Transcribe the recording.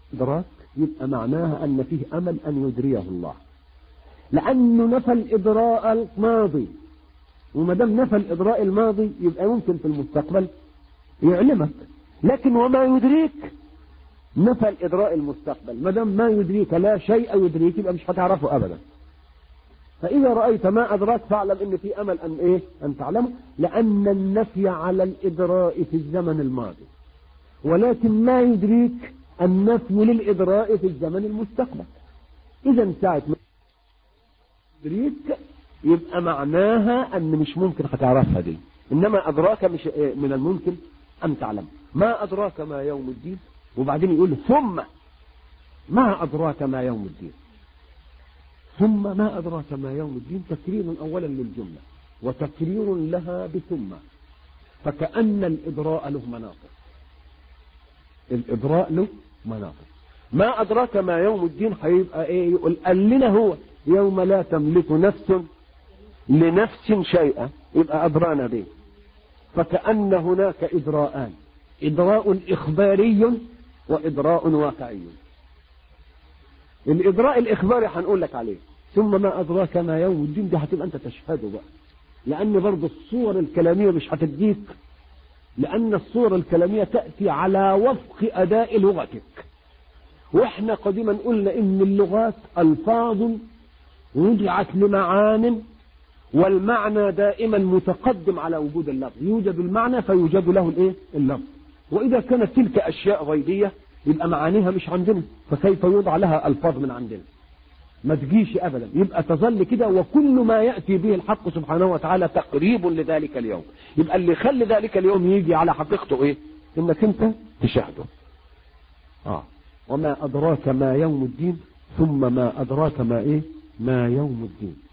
إدراك يبقى معناها أن فيه أمل أن يدريه الله لأنه نفى الإدراء الماضي وما دام نفى الإدراء الماضي يبقى ممكن في المستقبل يعلمك لكن وما يدريك نفى الإدراء المستقبل ما دام ما يدريك لا شيء يدريك يبقى مش هتعرفه أبدا فإذا رأيت ما أدراك فاعلم إن في أمل أن إيه أن تعلمه لأن النفي على الإدراء في الزمن الماضي ولكن ما يدريك النفي للإدراء في الزمن المستقبل إذا ساعة ما يدريك يبقى معناها أن مش ممكن هتعرفها دي إنما أدراك مش من الممكن أن تعلم ما أدراك ما يوم الدين وبعدين يقول ثم ما أدراك ما يوم الدين ثم ما أدراك ما يوم الدين تكرير أولا للجملة وتكرير لها بثم فكأن الإدراء له مناطق الإدراء له مناطق ما أدراك ما يوم الدين هيبقى إيه يقول قال لنا هو يوم لا تملك نفس لنفس شيئا يبقى أدرانا به فكأن هناك إدراءان إدراء إخباري وإدراء واقعي الإدراء الإخباري هنقول لك عليه ثم ما أدراك ما يوم الدين دي هتبقى أنت تشهده بقى لأن برضه الصور الكلامية مش هتديك لأن الصور الكلامية تأتي على وفق أداء لغتك وإحنا قديما قلنا إن اللغات ألفاظ وضعت لمعان والمعنى دائما متقدم على وجود اللفظ يوجد المعنى فيوجد له الايه اللفظ واذا كانت تلك اشياء غيبيه يبقى معانيها مش عندنا فكيف يوضع لها الفاظ من عندنا ما تجيش ابدا يبقى تظل كده وكل ما ياتي به الحق سبحانه وتعالى تقريب لذلك اليوم يبقى اللي يخلي ذلك اليوم يجي على حقيقته ايه انك انت تشاهده اه وما ادراك ما يوم الدين ثم ما ادراك ما ايه ما يوم الدين